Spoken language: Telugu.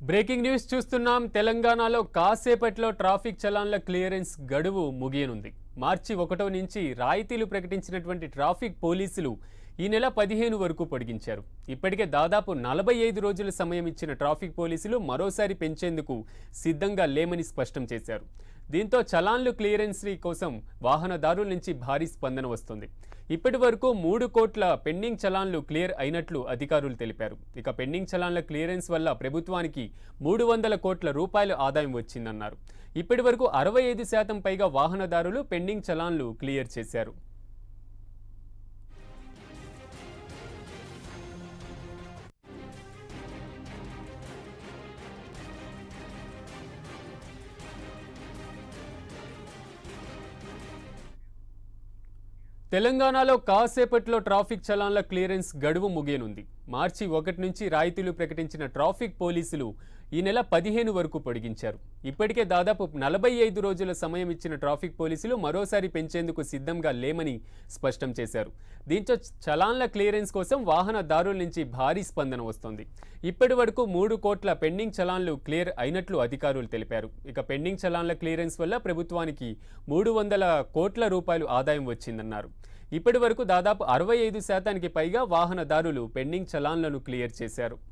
బ్రేకింగ్ న్యూస్ చూస్తున్నాం తెలంగాణలో కాసేపట్లో ట్రాఫిక్ చలాన్ల క్లియరెన్స్ గడువు ముగియనుంది మార్చి ఒకటో నుంచి రాయితీలు ప్రకటించినటువంటి ట్రాఫిక్ పోలీసులు ఈ నెల పదిహేను వరకు పొడిగించారు ఇప్పటికే దాదాపు నలభై ఐదు రోజుల సమయం ఇచ్చిన ట్రాఫిక్ పోలీసులు మరోసారి పెంచేందుకు సిద్ధంగా లేమని స్పష్టం చేశారు దీంతో చలాన్లు క్లియరెన్స్ కోసం వాహనదారుల నుంచి భారీ స్పందన వస్తుంది ఇప్పటి వరకు మూడు కోట్ల పెండింగ్ చలాన్లు క్లియర్ అయినట్లు అధికారులు తెలిపారు ఇక పెండింగ్ చలాన్ల క్లియరెన్స్ వల్ల ప్రభుత్వానికి మూడు వందల కోట్ల రూపాయల ఆదాయం వచ్చిందన్నారు ఇప్పటి వరకు అరవై ఐదు శాతం పైగా వాహనదారులు పెండింగ్ చలాన్లు క్లియర్ చేశారు తెలంగాణలో కాసేపట్లో ట్రాఫిక్ చలాన్ల క్లియరెన్స్ గడువు ముగియనుంది మార్చి ఒకటి నుంచి రాయితీలు ప్రకటించిన ట్రాఫిక్ పోలీసులు ఈ నెల పదిహేను వరకు పొడిగించారు ఇప్పటికే దాదాపు నలభై ఐదు రోజుల సమయం ఇచ్చిన ట్రాఫిక్ పోలీసులు మరోసారి పెంచేందుకు సిద్ధంగా లేమని స్పష్టం చేశారు దీంతో చలాన్ల క్లియరెన్స్ కోసం వాహనదారుల నుంచి భారీ స్పందన వస్తోంది ఇప్పటి వరకు మూడు కోట్ల పెండింగ్ చలాన్లు క్లియర్ అయినట్లు అధికారులు తెలిపారు ఇక పెండింగ్ చలాన్ల క్లియరెన్స్ వల్ల ప్రభుత్వానికి మూడు వందల కోట్ల రూపాయలు ఆదాయం వచ్చిందన్నారు ఇప్పటి వరకు దాదాపు అరవై ఐదు శాతానికి పైగా వాహనదారులు పెండింగ్ చలాన్లను క్లియర్ చేశారు